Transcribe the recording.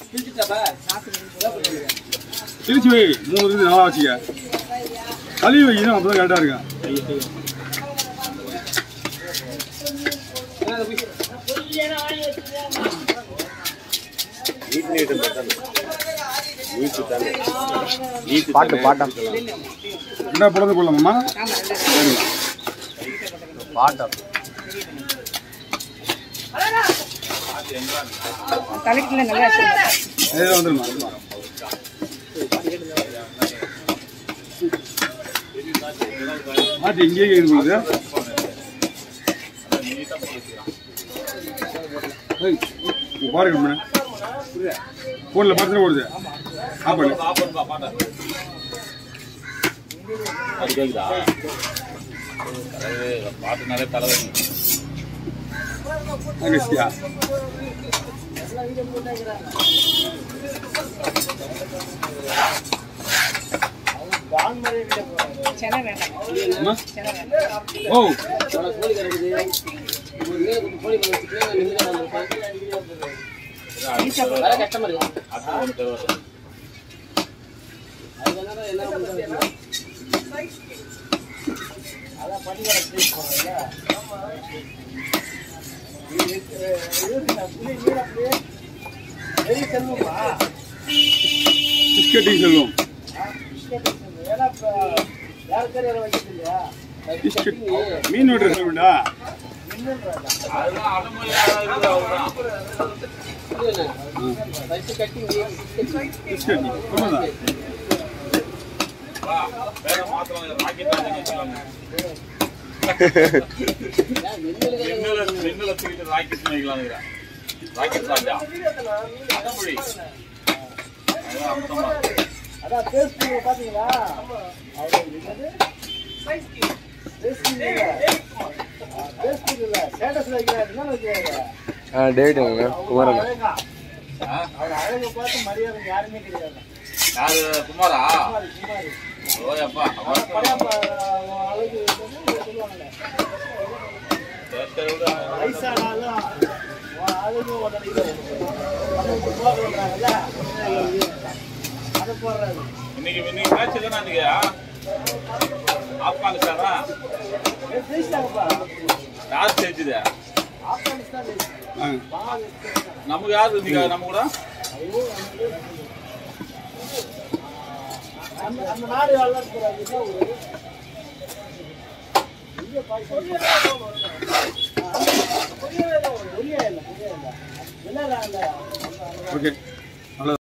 திருச்சி வை மூணு இருந்து நாளா வச்சுக்க கழுவி வைக்கணும் அப்பதான் கரெக்டா இருக்கும் பாட்டு பாட்டம் என்ன பிறந்து கொள்ளலாமா பாட்டம் தலைக்குள்ள நல்லா வச்சிருங்க. ஏதோ வந்துருமா வந்துருமா. மாட்டி இங்கேயே கேக்குது போகுது ஏய், இங்க பாருங்க மேடம் போன்ல பார்த்துட்டு ஓடுது ஆப் பண்ணு அது கேக்குதா பாட்டுனாலே தலைவலி அங்கஸ்டியா செனை வேண்டாம் அம்மா செனை வேண்டாம் ஓ அது ஒன்று தேவை பிஸ்கட்டிங் செல்வம் பிஸ்கட் மீன் வெட்டுற செல்வம்டா அதெல்லாம் அடமொழி இருக்குது அவ்வளோதான் பிஸ்கட் உண்மைதான் வா வேற மாத்திரம் ராக்கெட் வச்சுக்கலாங்க மின்னல மின்னல தூக்கிட்டு ராக்கெட் வைக்கலாம்ங்கிறேன் ராக்கெட் ராஜா அடமொழி அதான் அர்த்தமா இருக்கு. ஆ டேவிட்டுங்க குமாரண்ணா ஆ? யாரு குமாரா ஓயப்பா அவன் சரி, விடு. இன்னைக்கு இன்னைக்கு மேட்ச் தானே அன்னைக்கு ஆப்கானிஸ்தானா யார் ஜெயிச்சது ஆ நமக்கு யார் இருந்தீங்க நம்ம கூட ஓகே